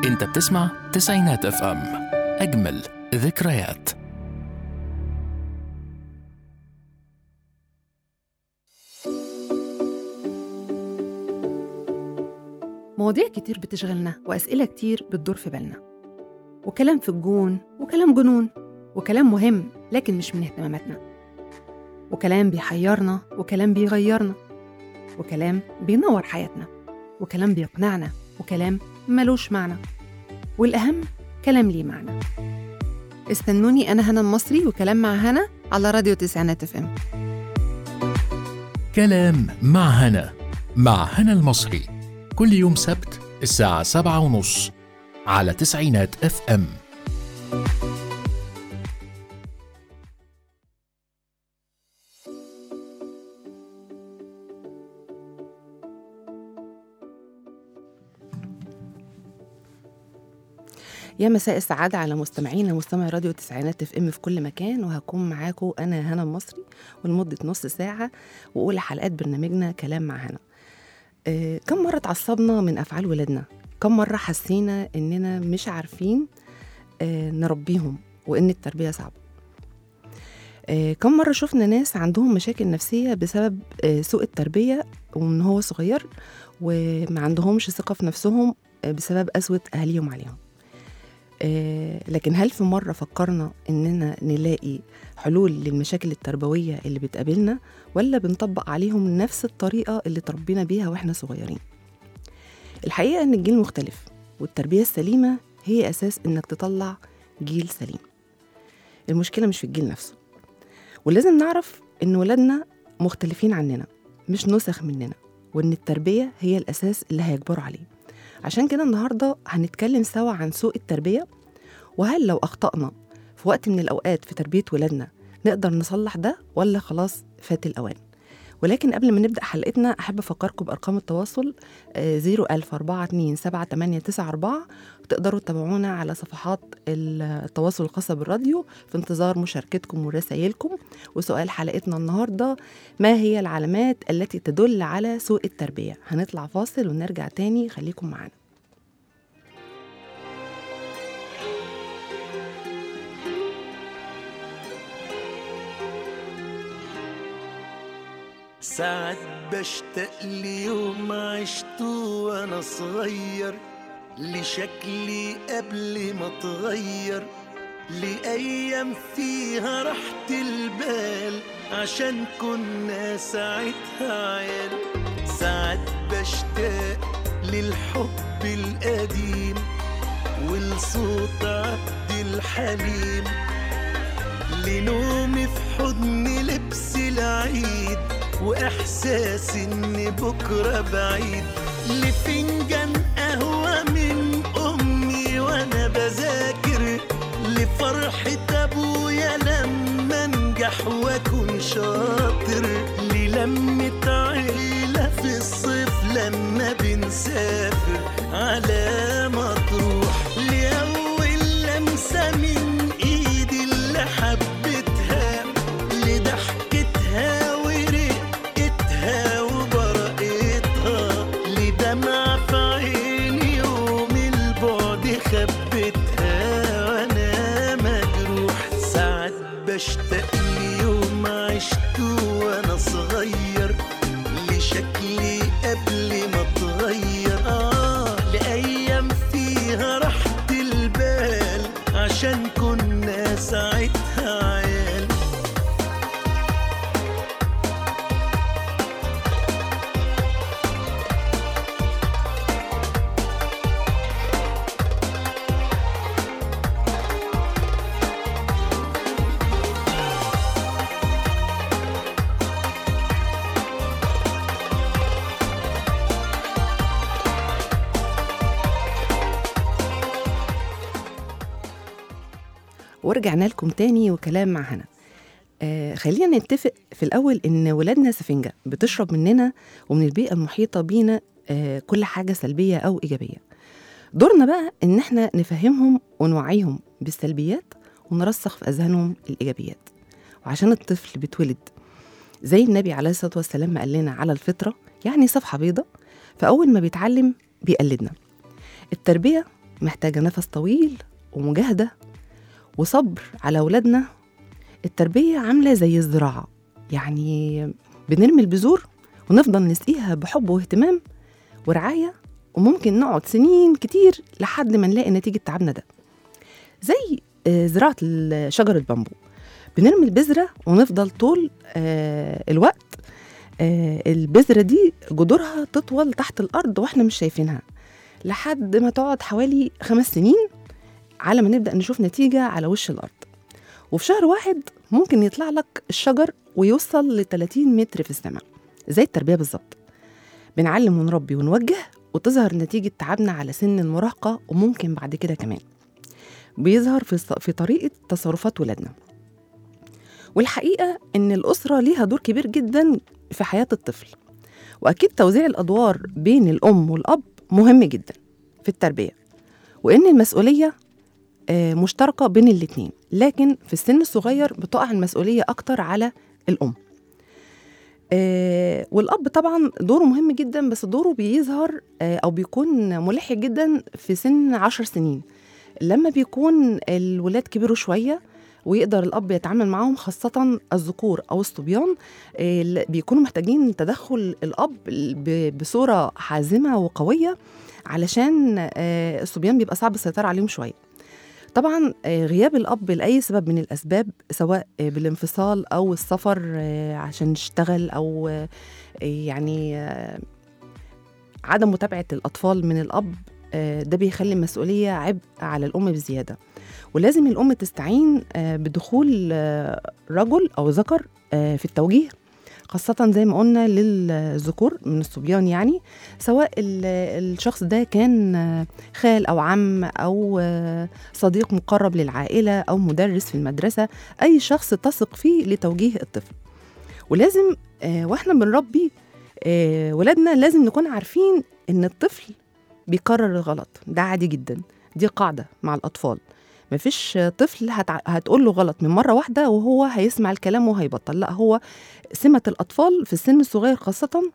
انت بتسمع تسعينات اف ام اجمل ذكريات مواضيع كتير بتشغلنا وأسئلة كتير بتدور في بالنا وكلام في الجون وكلام جنون وكلام مهم لكن مش من اهتماماتنا وكلام بيحيرنا وكلام بيغيرنا وكلام بينور حياتنا وكلام بيقنعنا وكلام ملوش معنى والأهم كلام ليه معنى استنوني أنا هنا المصري وكلام مع هنا على راديو تسعينات اف ام كلام مع هنا مع هنا المصري كل يوم سبت الساعة سبعة ونص على تسعينات اف ام يا مساء السعادة على مستمعينا مستمعي راديو تسعينات اف ام في كل مكان وهكون معاكم أنا هنا المصري ولمدة نص ساعة وأولى حلقات برنامجنا كلام مع هنا آه، كم مرة اتعصبنا من أفعال ولادنا كم مرة حسينا إننا مش عارفين آه، نربيهم وإن التربية صعبة آه، كم مرة شفنا ناس عندهم مشاكل نفسية بسبب آه، سوء التربية ومن هو صغير وما عندهمش ثقة في نفسهم آه، بسبب قسوة أهاليهم عليهم آه، لكن هل في مرة فكرنا إننا نلاقي حلول للمشاكل التربوية اللي بتقابلنا ولا بنطبق عليهم نفس الطريقة اللي تربينا بيها وإحنا صغيرين الحقيقة إن الجيل مختلف والتربية السليمة هي أساس إنك تطلع جيل سليم المشكلة مش في الجيل نفسه ولازم نعرف إن ولادنا مختلفين عننا مش نسخ مننا وإن التربية هي الأساس اللي هيكبروا عليه عشان كده النهاردة هنتكلم سوا عن سوء التربية وهل لو أخطأنا في وقت من الأوقات في تربية ولادنا نقدر نصلح ده ولا خلاص فات الأوان ولكن قبل ما نبدأ حلقتنا أحب أفكركم بأرقام التواصل زيرو ألف أربعة اتنين سبعة تمانية تسعة أربعة تقدروا تتابعونا على صفحات التواصل الخاصة بالراديو في انتظار مشاركتكم ورسائلكم وسؤال حلقتنا النهاردة ما هي العلامات التي تدل على سوء التربية هنطلع فاصل ونرجع تاني خليكم معانا ساعات بشتاق ليوم عشته وانا صغير لشكلي قبل ما اتغير لأيام فيها راحة البال عشان كنا ساعتها عيال ساعات بشتاق للحب القديم ولصوت عبد الحليم لنومي في حضن لبس العيد واحساس ان بكره بعيد لفنجان قهوه من امي وانا بذاكر لفرحه ابويا لما انجح واكون شاطر للمه عيله في الصيف لما بنسافر على مطروح لاول لمسه من ايدي اللي حبيتها لضحكتها ورقتها وبرقتها لدمع في عيني يوم البعد خبتها وانا مجروح ساعات بشتاق ليوم عشته وانا صغير لشكلي قبل ما اتغير اه لايام فيها راحة البال عشان كنا ساعتها عيال ورجعنا لكم تاني وكلام مع هنا آه خلينا نتفق في الأول إن ولادنا سفنجة بتشرب مننا ومن البيئة المحيطة بينا آه كل حاجة سلبية أو إيجابية دورنا بقى إن إحنا نفهمهم ونوعيهم بالسلبيات ونرسخ في أذهانهم الإيجابيات وعشان الطفل بيتولد زي النبي عليه الصلاة والسلام ما قال لنا على الفطرة يعني صفحة بيضة فأول ما بيتعلم بيقلدنا التربية محتاجة نفس طويل ومجاهدة وصبر على أولادنا التربية عاملة زي الزراعة يعني بنرمي البذور ونفضل نسقيها بحب واهتمام ورعاية وممكن نقعد سنين كتير لحد ما نلاقي نتيجة تعبنا ده زي آه، زراعة ال- شجر البامبو بنرمي البذرة ونفضل طول آه، الوقت آه، البذرة دي جذورها تطول تحت الأرض وإحنا مش شايفينها لحد ما تقعد حوالي خمس سنين على ما نبدأ نشوف نتيجة على وش الأرض وفي شهر واحد ممكن يطلع لك الشجر ويوصل ل 30 متر في السماء زي التربية بالظبط بنعلم ونربي ونوجه وتظهر نتيجة تعبنا على سن المراهقة وممكن بعد كده كمان بيظهر في, الص- في طريقة تصرفات ولادنا والحقيقة إن الأسرة ليها دور كبير جدا في حياة الطفل وأكيد توزيع الأدوار بين الأم والأب مهم جدا في التربية وإن المسؤولية آه، مشتركة بين الاتنين لكن في السن الصغير بتقع المسؤولية أكتر على الأم آه، والأب طبعا دوره مهم جدا بس دوره بيظهر آه، أو بيكون ملح جدا في سن عشر سنين لما بيكون الولاد كبروا شوية ويقدر الأب يتعامل معاهم خاصة الذكور أو الصبيان آه، ل- بيكونوا محتاجين تدخل الأب ب- بصورة حازمة وقوية علشان آه، الصبيان بيبقى صعب السيطرة عليهم شوية طبعا آه، غياب الأب لأي سبب من الأسباب سواء آه، بالانفصال أو السفر آه، عشان يشتغل أو آه، يعني آه، عدم متابعة الأطفال من الأب آه، ده بيخلي المسؤولية عبء على الأم بزيادة ولازم الأم تستعين آه، بدخول آه، رجل أو ذكر آه، في التوجيه خاصة زي ما قلنا للذكور من الصبيان يعني سواء ال- الشخص ده كان آه، خال أو عم أو آه، صديق مقرب للعائلة أو مدرس في المدرسة أي شخص تثق فيه لتوجيه الطفل ولازم آه، واحنا بنربي آه، ولادنا لازم نكون عارفين إن الطفل بيكرر الغلط ده عادي جدا دي قاعدة مع الأطفال مفيش طفل هتع... هتقول له غلط من مرة واحدة وهو هيسمع الكلام وهيبطل لا هو سمة الأطفال في السن الصغير خاصة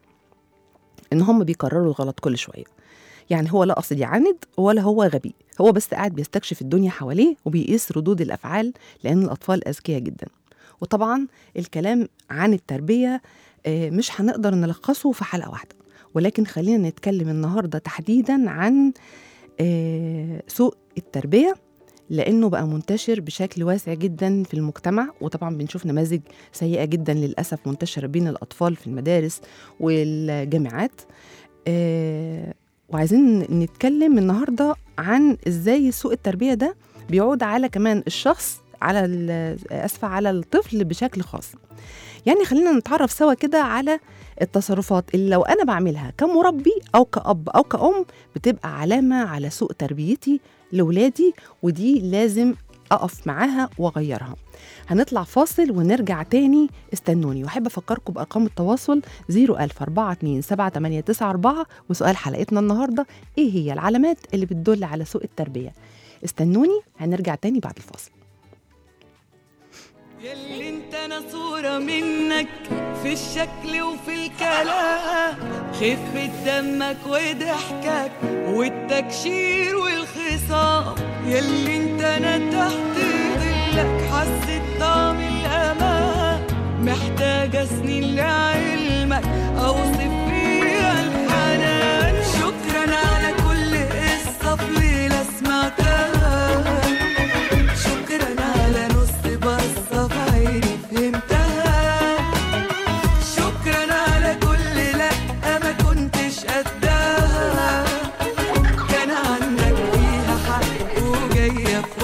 إن هم بيكرروا الغلط كل شوية يعني هو لا قصد يعاند ولا هو غبي هو بس قاعد بيستكشف الدنيا حواليه وبيقيس ردود الأفعال لأن الأطفال أذكياء جدا وطبعا الكلام عن التربية آه، مش هنقدر نلخصه في حلقة واحدة ولكن خلينا نتكلم النهاردة تحديدا عن آه، سوء التربية لأنه بقى منتشر بشكل واسع جدا في المجتمع وطبعا بنشوف نماذج سيئة جدا للأسف منتشرة بين الأطفال في المدارس والجامعات آه، وعايزين نتكلم النهاردة عن إزاي سوء التربية ده بيعود على كمان الشخص على ال- أسفة على الطفل بشكل خاص يعني خلينا نتعرف سوا كده على التصرفات اللي لو أنا بعملها كمربي أو كأب أو كأم بتبقى علامة على سوء تربيتي لولادي ودي لازم أقف معاها وأغيرها هنطلع فاصل ونرجع تاني استنوني وأحب أفكركم بأرقام التواصل 010427894 وسؤال حلقتنا النهاردة إيه هي العلامات اللي بتدل على سوء التربية استنوني هنرجع تاني بعد الفاصل ياللي انت انا صورة منك في الشكل وفي الكلام خفة دمك وضحكك والتكشير والخصام ياللي انت انا تحت ظلك حسيت طعم الامان محتاجة سنين لعلمك اوصف فيها الحنان شكرا على كل قصة في ليلة سمعتها شكرا على نص بصة في عيني فهمتها شكرا على كل لأ ما كنتش قدها كان عندك فيها حق وجاية في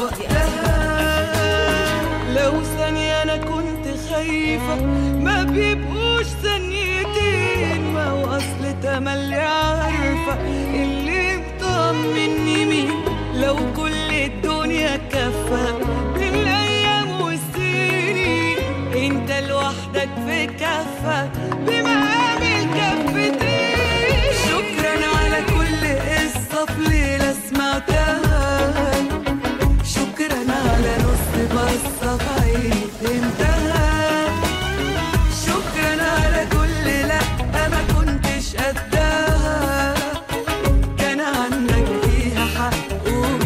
وقتها لو ثانية أنا كنت خايفة ما بيبقوش ثانيتين ما هو أصل تملي عارفة اللي مطمني مين لو كل الدنيا كفى بالأيام والسنين انت لوحدك في كفة بمقام الكفتين شكرا على كل قصة في ليلة سمعتها شكرا على نص بصة في عيني فهمتها شكرا على كل لأ ما كنتش قدها كان عندك فيها حق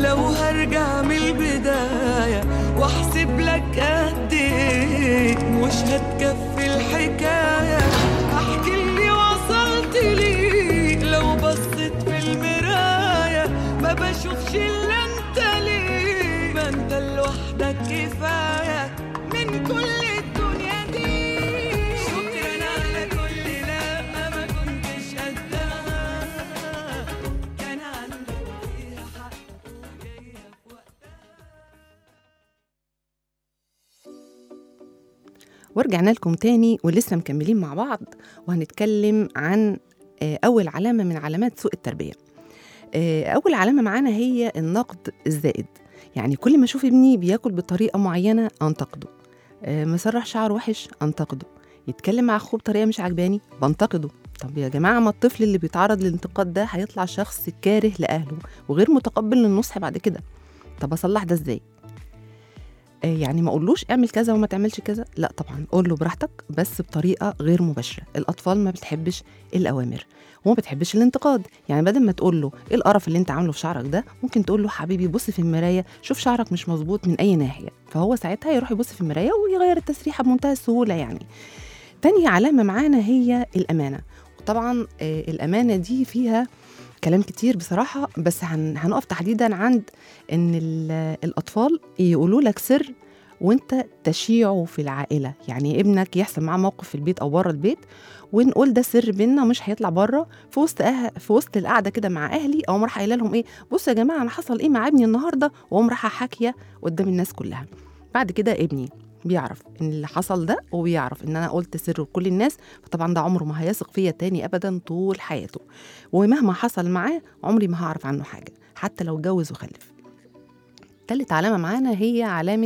لو هرجع من البداية واحسب لك قد ايه مش هتكفي الحكاية احكي اللي وصلت ليه لو بصيت في المراية ما بشوفش الا انت ليه ما انت لوحدك كفاية من كل الدنيا دي شكرا على كل لما ما كنتش قدها كان عندك فيها حق وجاية في وقتها ورجعنا لكم تاني ولسه مكملين مع بعض وهنتكلم عن آه، أول علامة من علامات سوء التربية آه، أول علامة معانا هي النقد الزائد يعني كل ما أشوف ابني بياكل بطريقة معينة أنتقده آه، مسرح شعره وحش أنتقده يتكلم مع أخوه بطريقة مش عجباني بنتقده طب يا جماعة ما الطفل اللي بيتعرض للانتقاد ده هيطلع شخص كاره لأهله وغير متقبل للنصح بعد كده طب أصلح ده إزاي؟ آه، يعني ما اقولوش اعمل كذا وما تعملش كذا لا طبعا قول له براحتك بس بطريقه غير مباشره الاطفال ما بتحبش الاوامر وما بتحبش الانتقاد يعني بدل ما تقول له ايه القرف اللي انت عامله في شعرك ده ممكن تقول له حبيبي بص في المرايه شوف شعرك مش مظبوط من اي ناحيه فهو ساعتها يروح يبص في المرايه ويغير التسريحه بمنتهى السهوله يعني تاني علامه معانا هي الامانه وطبعا آه، الامانه دي فيها كلام كتير بصراحه بس هن... هنقف تحديدا عند ان ال- الاطفال يقولوا لك سر وانت تشيعه في العائله يعني ابنك يحصل معاه موقف في البيت او بره البيت ونقول ده سر بينا ومش هيطلع بره في وسط أه... في وسط القعده كده مع اهلي او راح قايله لهم ايه بصوا يا جماعه انا حصل ايه مع ابني النهارده واقوم رايحه حاكيه قدام الناس كلها بعد كده ابني بيعرف ان اللي حصل ده وبيعرف ان انا قلت سر لكل الناس فطبعا ده عمره ما هيثق فيا تاني ابدا طول حياته ومهما حصل معاه عمري ما هعرف عنه حاجه حتى لو اتجوز وخلف تالت علامه معانا هي علامه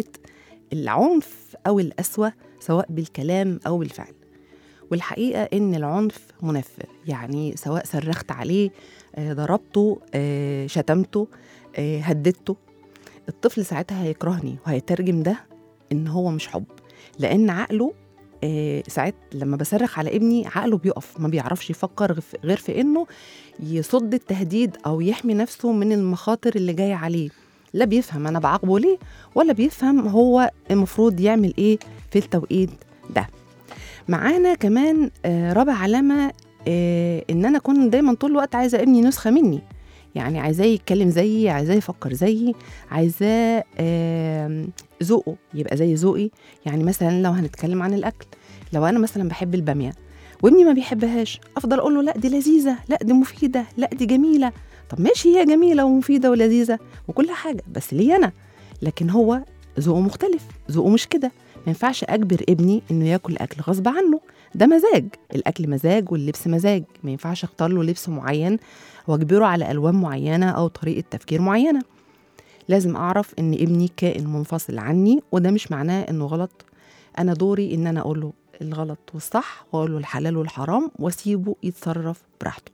العنف او القسوه سواء بالكلام او بالفعل والحقيقه ان العنف منفر يعني سواء صرخت عليه آه، ضربته آه، شتمته آه، هددته الطفل ساعتها هيكرهني وهيترجم ده ان هو مش حب لان عقله آه، ساعات لما بصرخ على ابني عقله بيقف ما بيعرفش يفكر غف- غير في انه يصد التهديد او يحمي نفسه من المخاطر اللي جايه عليه لا بيفهم انا بعاقبه ليه ولا بيفهم هو المفروض يعمل ايه في التوقيت ده معانا كمان آه، رابع علامه آه، ان انا اكون دايما طول الوقت عايزه ابني نسخه مني يعني عايزاه يتكلم زيي عايزاه يفكر زيي عايزاه آم، ذوقه يبقى زي ذوقي يعني مثلا لو هنتكلم عن الاكل لو انا مثلا بحب الباميه وابني ما بيحبهاش افضل اقول له لا دي لذيذه لا دي مفيده لا دي جميله طب ماشي هي جميله ومفيده ولذيذه وكل حاجه بس ليه انا لكن هو ذوقه مختلف ذوقه مش كده ما ينفعش اجبر ابني انه ياكل اكل غصب عنه ده مزاج الاكل مزاج واللبس مزاج ما ينفعش اختار له لبس معين واجبره على الوان معينه او طريقه تفكير معينه لازم اعرف ان ابني كائن منفصل عني وده مش معناه انه غلط انا دوري ان انا اقول له الغلط والصح واقول له الحلال والحرام واسيبه يتصرف براحته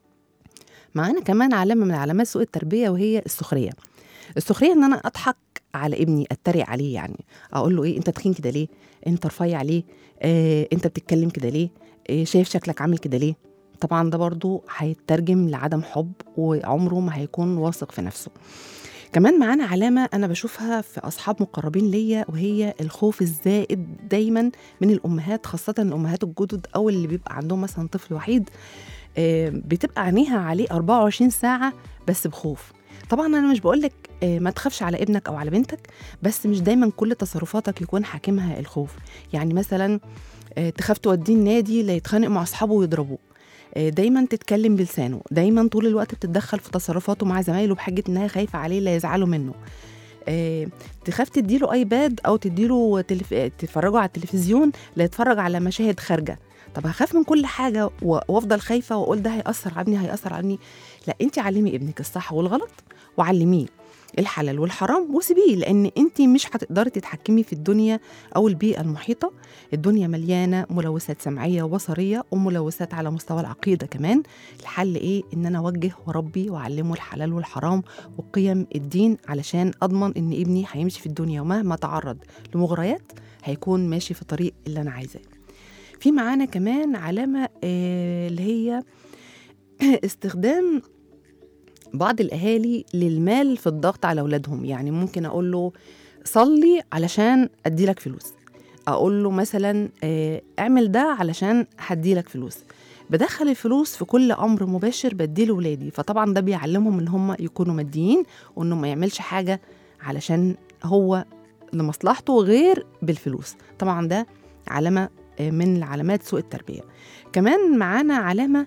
معانا كمان علامه من علامات سوء التربيه وهي السخريه السخريه ان انا اضحك على ابني اتريق عليه يعني اقول له ايه انت تخين كده ليه انت رفيع ليه آه، انت بتتكلم كده ليه آه، شايف شكلك عامل كده ليه طبعا ده برضو هيترجم لعدم حب وعمره ما هيكون واثق في نفسه كمان معانا علامة أنا بشوفها في أصحاب مقربين ليا وهي الخوف الزائد دايما من الأمهات خاصة الأمهات الجدد أو اللي بيبقى عندهم مثلا طفل وحيد آه، بتبقى عينيها عليه 24 ساعة بس بخوف طبعا أنا مش بقولك آه، ما تخافش على ابنك أو على بنتك بس مش دايما كل تصرفاتك يكون حاكمها الخوف يعني مثلا آه، تخاف توديه النادي لا يتخانق مع أصحابه ويضربوه آه، دايما تتكلم بلسانه دايما طول الوقت بتتدخل في تصرفاته مع زمايله بحجه انها خايفه عليه لا يزعلوا منه آه، تخاف تديله ايباد او تديله تلف... تفرجه على التلفزيون لا يتفرج على مشاهد خارجه طب هخاف من كل حاجه و... وافضل خايفه واقول ده هياثر عني هياثر عني لا انت علمي ابنك الصح والغلط وعلميه الحلال والحرام وسيبيه لان انت مش هتقدري تتحكمي في الدنيا او البيئه المحيطه الدنيا مليانه ملوثات سمعيه وبصريه وملوثات على مستوى العقيده كمان الحل ايه ان انا اوجه واربي واعلمه الحلال والحرام وقيم الدين علشان اضمن ان ابني هيمشي في الدنيا ومهما تعرض لمغريات هيكون ماشي في الطريق اللي انا عايزاه في معانا كمان علامه آه اللي هي استخدام بعض الاهالي للمال في الضغط على اولادهم يعني ممكن اقول له صلي علشان اديلك فلوس اقول له مثلا آه، اعمل ده علشان هديلك فلوس بدخل الفلوس في كل امر مباشر بديله ولادي فطبعا ده بيعلمهم ان هم يكونوا ماديين وانه ما يعملش حاجه علشان هو لمصلحته غير بالفلوس طبعا ده علامه آه، من علامات سوء التربيه كمان معانا علامه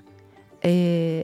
آه،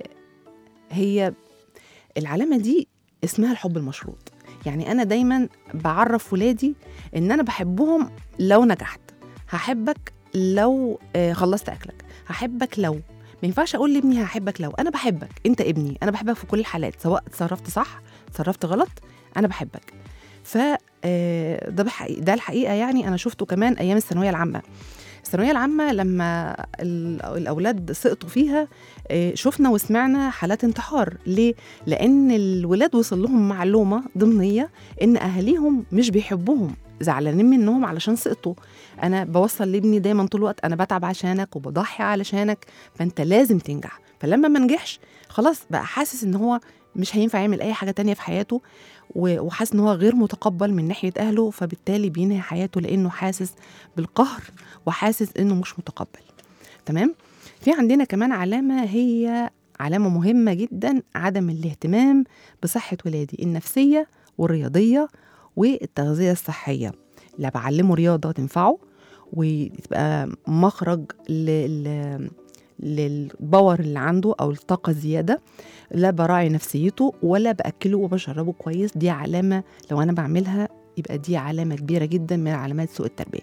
هي العلامه دي اسمها الحب المشروط يعني انا دايما بعرف ولادي ان انا بحبهم لو نجحت هحبك لو آه، خلصت اكلك هحبك لو ما ينفعش اقول لابني هحبك لو انا بحبك انت ابني انا بحبك في كل الحالات سواء اتصرفت صح اتصرفت غلط انا بحبك ف آه، ده بحقيقة ده الحقيقه يعني انا شفته كمان ايام الثانويه العامه الثانويه العامه لما ال- الاولاد سقطوا فيها آه، شفنا وسمعنا حالات انتحار ليه لان الولاد وصل لهم معلومه ضمنيه ان اهاليهم مش بيحبوهم زعلانين منهم علشان سقطوا انا بوصل لابني دايما طول الوقت انا بتعب عشانك وبضحي علشانك فانت لازم تنجح فلما ما نجحش خلاص بقى حاسس ان هو مش هينفع يعمل اي حاجه تانية في حياته و- وحاسس ان هو غير متقبل من ناحيه اهله فبالتالي بينهي حياته لانه حاسس بالقهر وحاسس انه مش متقبل تمام في عندنا كمان علامه هي علامه مهمه جدا عدم الاهتمام بصحه ولادي النفسيه والرياضيه والتغذيه الصحيه لا بعلمه رياضه تنفعه وتبقى مخرج لل للباور اللي عنده او الطاقه الزياده لا براعي نفسيته ولا باكله وبشربه كويس دي علامه لو انا بعملها يبقى دي علامه كبيره جدا من علامات سوء التربيه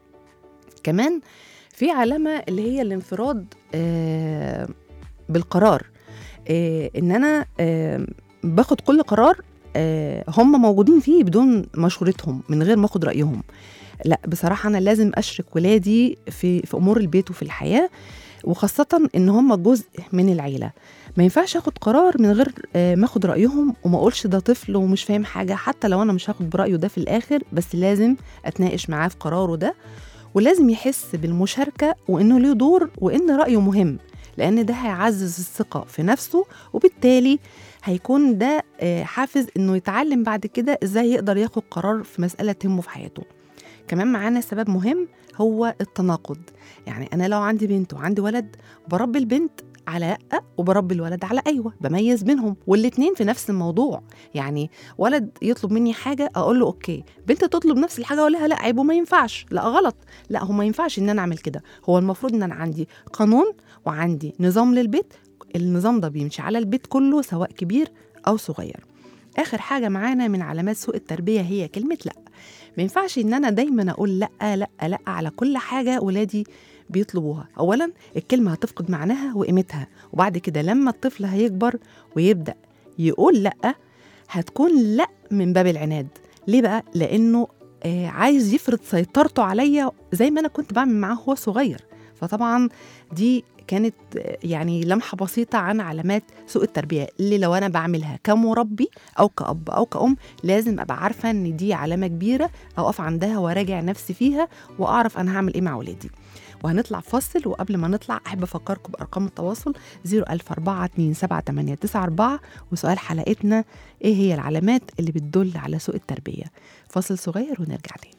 كمان في علامه اللي هي الانفراد آه بالقرار آه ان انا آه باخد كل قرار آه هم موجودين فيه بدون مشورتهم من غير ما اخد رايهم لا بصراحه انا لازم اشرك ولادي في في امور البيت وفي الحياه وخاصه ان هم جزء من العيله ما ينفعش اخد قرار من غير آه، ما اخد رايهم وما اقولش ده طفل ومش فاهم حاجه حتى لو انا مش هاخد برايه ده في الاخر بس لازم اتناقش معاه في قراره ده ولازم يحس بالمشاركه وانه له دور وان رايه مهم لان ده هيعزز الثقه في نفسه وبالتالي هيكون ده آه، حافز انه يتعلم بعد كده ازاي يقدر ياخد قرار في مساله تهمه في حياته كمان معانا سبب مهم هو التناقض يعني انا لو عندي بنت وعندي ولد بربي البنت على لا وبربي الولد على ايوه بميز بينهم والاتنين في نفس الموضوع يعني ولد يطلب مني حاجه اقول له اوكي بنت تطلب نفس الحاجه اقول لها لا عيب وما ينفعش لا غلط لا هو ما ينفعش ان انا اعمل كده هو المفروض ان انا عندي قانون وعندي نظام للبيت النظام ده بيمشي على البيت كله سواء كبير او صغير اخر حاجه معانا من علامات سوء التربيه هي كلمه لا ما ينفعش ان انا دايما اقول لا لا لا على كل حاجه ولادي بيطلبوها اولا الكلمه هتفقد معناها وقيمتها وبعد كده لما الطفل هيكبر ويبدا يقول لا هتكون لا من باب العناد ليه بقى لانه آه عايز يفرض سيطرته عليا زي ما انا كنت بعمل معاه وهو صغير فطبعا دي كانت آه، يعني لمحه بسيطه عن علامات سوء التربيه اللي لو انا بعملها كمربي او كاب او كأم لازم ابقى عارفه ان دي علامه كبيره اقف عندها وراجع نفسي فيها واعرف انا هعمل ايه مع ولادي وهنطلع فاصل وقبل ما نطلع احب افكركم بارقام التواصل 004278994 وسؤال حلقتنا ايه هي العلامات اللي بتدل على سوء التربيه فاصل صغير ونرجع تاني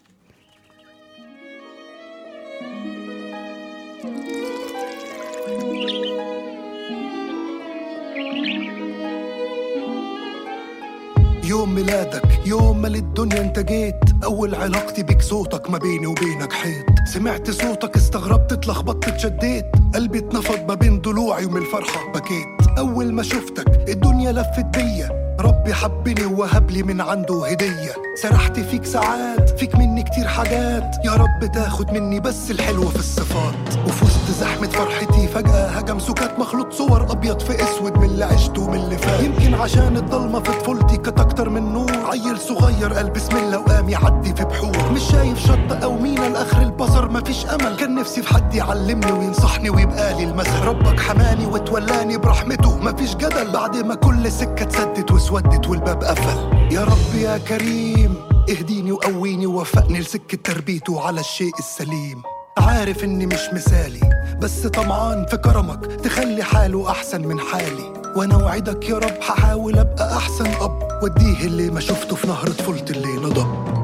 يوم ميلادك يوم ما للدنيا انت جيت اول علاقتي بيك صوتك ما بيني وبينك حيط سمعت صوتك استغربت اتلخبطت اتشديت قلبي اتنفض ما بين ضلوعي ومن الفرحة بكيت اول ما شفتك الدنيا لفت بيا ربي حبني ووهب لي من عنده هدية سرحت فيك ساعات فيك مني كتير حاجات يا رب تاخد مني بس الحلو في الصفات وفي وسط زحمة فرحتي فجأة هجم سكات مخلوط صور أبيض في أسود من اللي عشته ومن اللي فات يمكن عشان الضلمة في طفولتي كانت أكتر من نور عيل صغير قال بسم الله وقام يعدي في بحور مش شايف شط أو مينا لآخر البصر مفيش أمل كان نفسي في حد يعلمني وينصحني ويبقى لي المثل ربك حماني وتولاني برحمته مفيش جدل بعد ما كل سكة اتسدت واسودت والباب قفل يا رب يا كريم اهديني وقويني ووفقني لسكة تربيته على الشيء السليم عارف اني مش مثالي بس طمعان في كرمك تخلي حاله احسن من حالي وانا وعدك يا رب هحاول ابقى احسن اب واديه اللي ما شفته في نهر طفولتي اللي نضب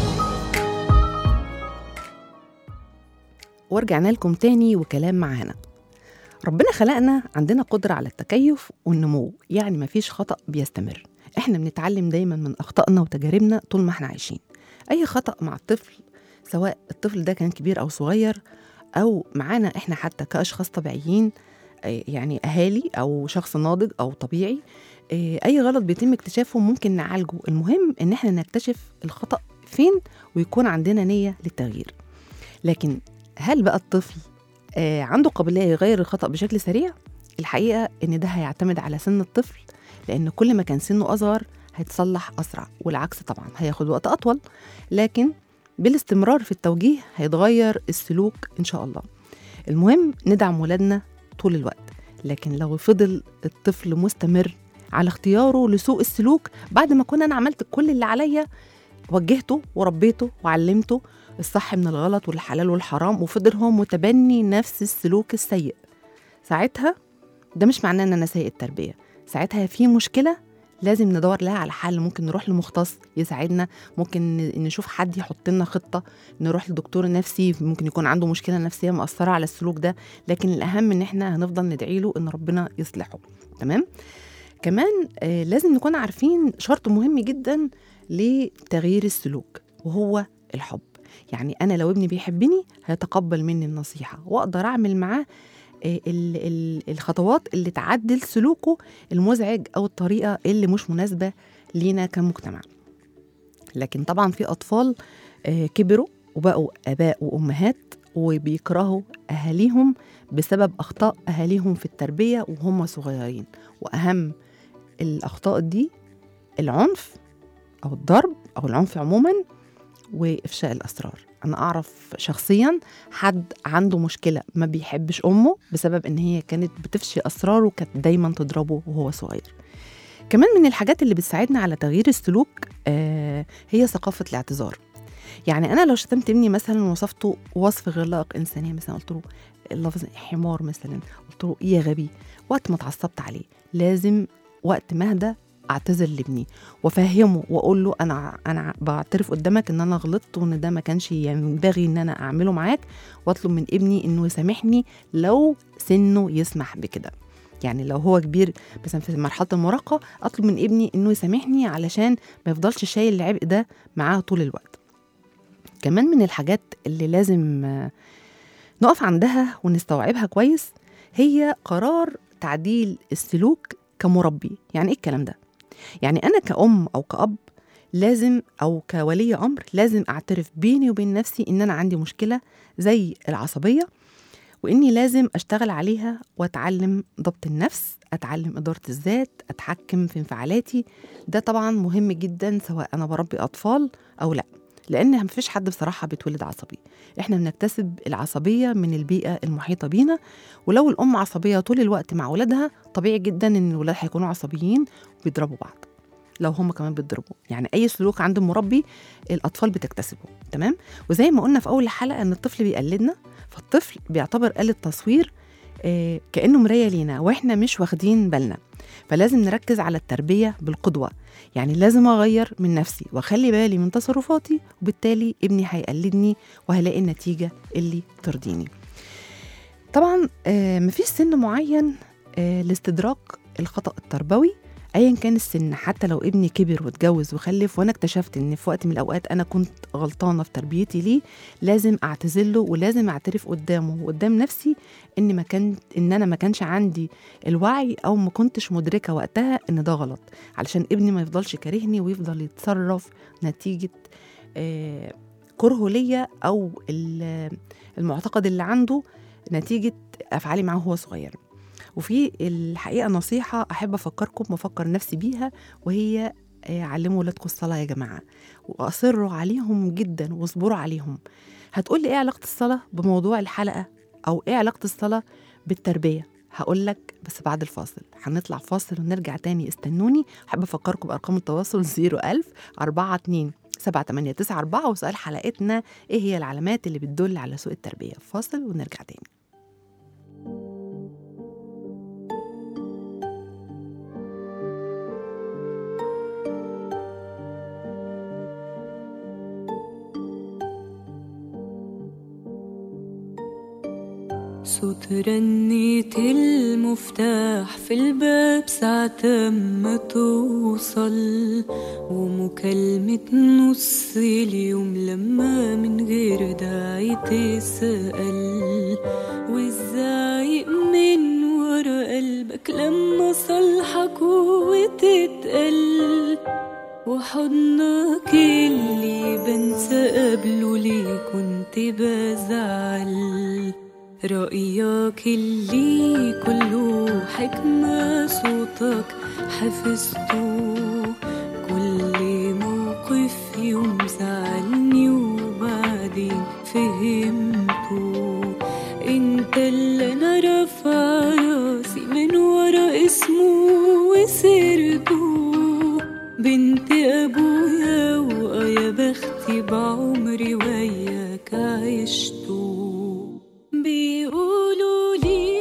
ورجعنا لكم تاني وكلام مع هنا ربنا خلقنا عندنا قدرة على التكيف والنمو يعني مفيش خطأ بيستمر احنا بنتعلم دايما من أخطائنا وتجاربنا طول ما احنا عايشين أي خطأ مع الطفل سواء الطفل ده كان كبير أو صغير أو معانا احنا حتى كأشخاص طبيعيين آه، يعني أهالي أو شخص ناضج أو طبيعي آه، أي غلط بيتم اكتشافه ممكن نعالجه المهم إن احنا نكتشف الخطأ فين ويكون عندنا نية للتغيير لكن هل بقى الطفل آه، عنده قابلية يغير الخطأ بشكل سريع؟ الحقيقة إن ده هيعتمد على سن الطفل لأن كل ما كان سنه أصغر هيتصلح أسرع والعكس طبعا هياخد وقت أطول لكن بالاستمرار في التوجيه هيتغير السلوك إن شاء الله المهم ندعم ولادنا طول الوقت لكن لو فضل الطفل مستمر على اختياره لسوء السلوك بعد ما كنت أنا عملت كل اللي عليا وجهته وربيته وعلمته الصح من الغلط والحلال والحرام وفضل هو متبني نفس السلوك السيء ساعتها ده مش معناه ان انا سيء التربيه ساعتها في مشكله لازم ندور لها على حل ممكن نروح لمختص يساعدنا ممكن ن- نشوف حد يحط لنا خطه نروح لدكتور نفسي ممكن يكون عنده مشكله نفسيه مأثره على السلوك ده لكن الاهم ان احنا هنفضل ندعي له ان ربنا يصلحه تمام كمان آه لازم نكون عارفين شرط مهم جدا لتغيير السلوك وهو الحب يعني انا لو ابني بيحبني هيتقبل مني النصيحه واقدر اعمل معاه آه، ال- ال- الخطوات اللي تعدل سلوكه المزعج او الطريقه اللي مش مناسبه لينا كمجتمع لكن طبعا في اطفال آه، كبروا وبقوا اباء وامهات وبيكرهوا اهاليهم بسبب اخطاء اهاليهم في التربيه وهم صغيرين واهم الاخطاء دي العنف او الضرب او العنف عموما وافشاء الاسرار انا اعرف شخصيا حد عنده مشكله ما بيحبش امه بسبب ان هي كانت بتفشي اسراره وكانت دايما تضربه وهو صغير كمان من الحاجات اللي بتساعدنا على تغيير السلوك آه هي ثقافه الاعتذار يعني انا لو شتمت ابني مثلا وصفته وصف غير لائق انسانيه مثلا قلت له اللفظ حمار مثلا قلت له يا غبي وقت ما اتعصبت عليه لازم وقت ما اهدى اعتذر لابني وافهمه واقول له انا انا بعترف قدامك ان انا غلطت وان ده ما كانش ينبغي ان انا اعمله معاك واطلب من ابني انه يسامحني لو سنه يسمح بكده يعني لو هو كبير مثلا في مرحله المراهقه اطلب من ابني انه يسامحني علشان ما يفضلش شايل العبء ده معاه طول الوقت كمان من الحاجات اللي لازم آه، نقف عندها ونستوعبها كويس هي قرار تعديل السلوك كمربي يعني ايه الكلام ده يعني انا كأم او كأب لازم او كولي امر لازم اعترف بيني وبين نفسي ان انا عندي مشكله زي العصبيه واني لازم اشتغل عليها واتعلم ضبط النفس اتعلم اداره الذات اتحكم في انفعالاتي ده طبعا مهم جدا سواء انا بربي اطفال او لا لان مفيش حد بصراحه بيتولد عصبي احنا بنكتسب العصبيه من البيئه المحيطه بينا ولو الام عصبيه طول الوقت مع ولادها طبيعي جدا ان الولاد هيكونوا عصبيين وبيضربوا بعض لو هم كمان بيتضربوا يعني اي سلوك عند المربي الاطفال بتكتسبه تمام وزي ما قلنا في اول حلقه ان الطفل بيقلدنا فالطفل بيعتبر آلة تصوير آه، كأنه مراية لينا واحنا مش واخدين بالنا فلازم نركز على التربية بالقدوة يعني لازم أغير من نفسي وأخلي بالي من تصرفاتي وبالتالي ابني هيقلدني وهلاقي النتيجة اللي ترضيني طبعا آه، مفيش سن معين آه، لاستدراك الخطأ التربوي ايا كان السن حتى لو ابني كبر واتجوز وخلف وانا اكتشفت ان في وقت من الاوقات انا كنت غلطانه في تربيتي ليه لازم اعتذر له ولازم اعترف قدامه وقدام نفسي ان ما كان ان انا ما كانش عندي الوعي او ما كنتش مدركه وقتها ان ده غلط علشان ابني ما يفضلش كارهني ويفضل يتصرف نتيجه آه كرهه ليا او ال- المعتقد اللي عنده نتيجه افعالي معاه وهو صغير وفي الحقيقه نصيحه احب افكركم وافكر نفسي بيها وهي آه، علموا ولادكم الصلاه يا جماعه واصروا عليهم جدا واصبروا عليهم هتقول لي ايه علاقه الصلاه بموضوع الحلقه او ايه علاقه الصلاه بالتربيه هقول لك بس بعد الفاصل هنطلع فاصل ونرجع تاني استنوني احب افكركم بارقام التواصل 01000 42 7894 وسؤال حلقتنا ايه هي العلامات اللي بتدل على سوء التربيه فاصل ونرجع تاني صوت رنة المفتاح في الباب ساعة ما توصل ومكالمة نص اليوم لما من غير داعي تسأل والزعيق من ورا قلبك لما صالحك وتتقل وحضنك اللي بنسى قبله ليه كنت بزعل رأيك اللي كله حكمة صوتك حفظته كل موقف يوم زعلني وبعدين فهمته انت اللي انا رافع راسي من ورا اسمه وسيرته بنت ابويا ويا بختي بعمري وياك عشته بيقولوا لي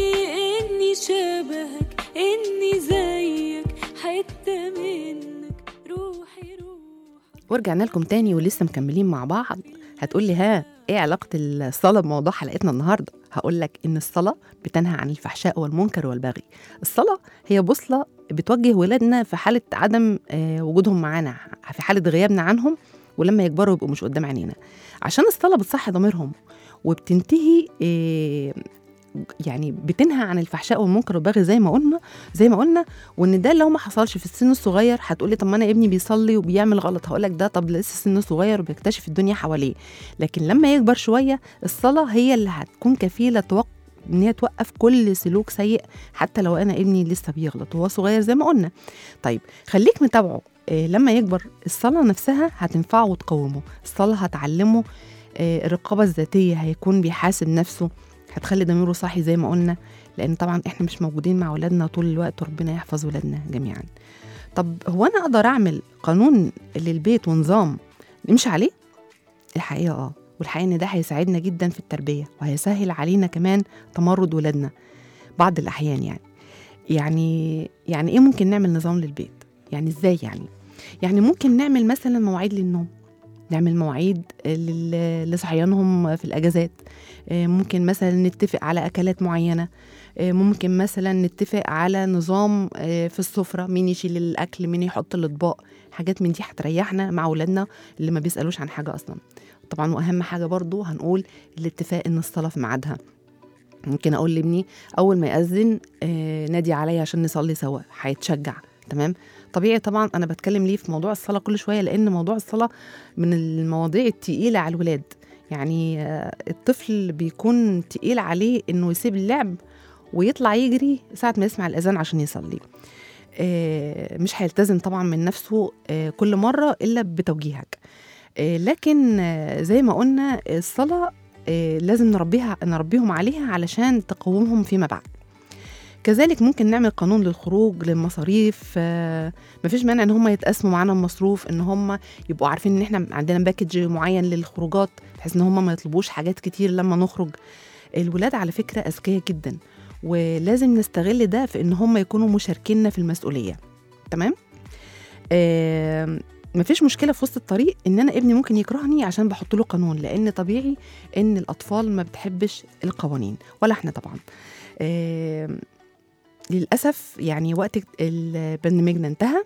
اني شبهك اني زيك حته منك روحي روحك ورجعنا لكم تاني ولسه مكملين مع بعض هتقولي ها ايه علاقة الصلاة بموضوع حلقتنا النهاردة هقول لك ان الصلاة بتنهى عن الفحشاء والمنكر والبغي الصلاة هي بوصلة بتوجه ولادنا في حالة عدم آه، وجودهم معانا في حالة غيابنا عنهم ولما يكبروا يبقوا مش قدام عينينا عشان الصلاة بتصحي ضميرهم وبتنتهي آه، يعني بتنهى عن الفحشاء والمنكر والبغي زي ما قلنا زي ما قلنا وان ده لو ما حصلش في السن الصغير هتقولي طب ما انا ابني بيصلي وبيعمل غلط هقول لك ده طب لسه سن صغير وبيكتشف الدنيا حواليه لكن لما يكبر شويه الصلاه هي اللي هتكون كفيله توق... ان هي توقف كل سلوك سيء حتى لو انا ابني لسه بيغلط وهو صغير زي ما قلنا طيب خليك متابعه إيه لما يكبر الصلاه نفسها هتنفعه وتقومه الصلاه هتعلمه إيه الرقابه الذاتيه هيكون بيحاسب نفسه هتخلي ضميره صاحي زي ما قلنا لان طبعا احنا مش موجودين مع ولادنا طول الوقت وربنا يحفظ ولادنا جميعا طب هو انا اقدر اعمل قانون للبيت ونظام نمشي عليه الحقيقه اه والحقيقه ان ده هيساعدنا جدا في التربيه وهيسهل علينا كمان تمرد ولادنا بعض الاحيان يعني يعني يعني ايه ممكن نعمل نظام للبيت يعني ازاي يعني يعني ممكن نعمل مثلا مواعيد للنوم نعمل مواعيد لل- لصحيانهم في الاجازات آه، ممكن مثلا نتفق على اكلات معينه آه، ممكن مثلا نتفق على نظام آه، في السفره مين يشيل الاكل مين يحط الاطباق حاجات من دي هتريحنا مع اولادنا اللي ما بيسالوش عن حاجه اصلا طبعا واهم حاجه برضو هنقول الاتفاق ان الصلاه في ميعادها ممكن اقول لابني اول ما ياذن آه، نادي عليا عشان نصلي سوا هيتشجع تمام طبيعي طبعا انا بتكلم ليه في موضوع الصلاه كل شويه لان موضوع الصلاه من المواضيع التقيله على الولاد يعني آه، الطفل بيكون تقيل عليه انه يسيب اللعب ويطلع يجري ساعه ما يسمع الاذان عشان يصلي آه، مش هيلتزم طبعا من نفسه آه، كل مره الا بتوجيهك آه، لكن آه، زي ما قلنا الصلاه آه، لازم نربيها نربيهم عليها علشان تقومهم فيما بعد كذلك ممكن نعمل قانون للخروج للمصاريف آه، مفيش مانع ان هم يتقسموا معانا المصروف ان هم يبقوا عارفين ان احنا عندنا باكج معين للخروجات بحيث ان هم ما يطلبوش حاجات كتير لما نخرج الولاد على فكره اذكياء جدا ولازم نستغل ده في ان هم يكونوا مشاركيننا في المسؤوليه تمام آه مفيش مشكله في وسط الطريق ان انا ابني ممكن يكرهني عشان بحط له قانون لان طبيعي ان الاطفال ما بتحبش القوانين ولا احنا طبعا آه للاسف يعني وقت ال- برنامجنا انتهى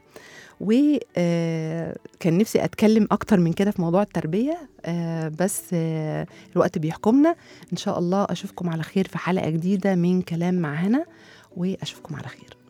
وكان نفسي اتكلم اكتر من كده في موضوع التربيه آه، بس آه، الوقت بيحكمنا ان شاء الله اشوفكم على خير في حلقه جديده من كلام مع هنا واشوفكم على خير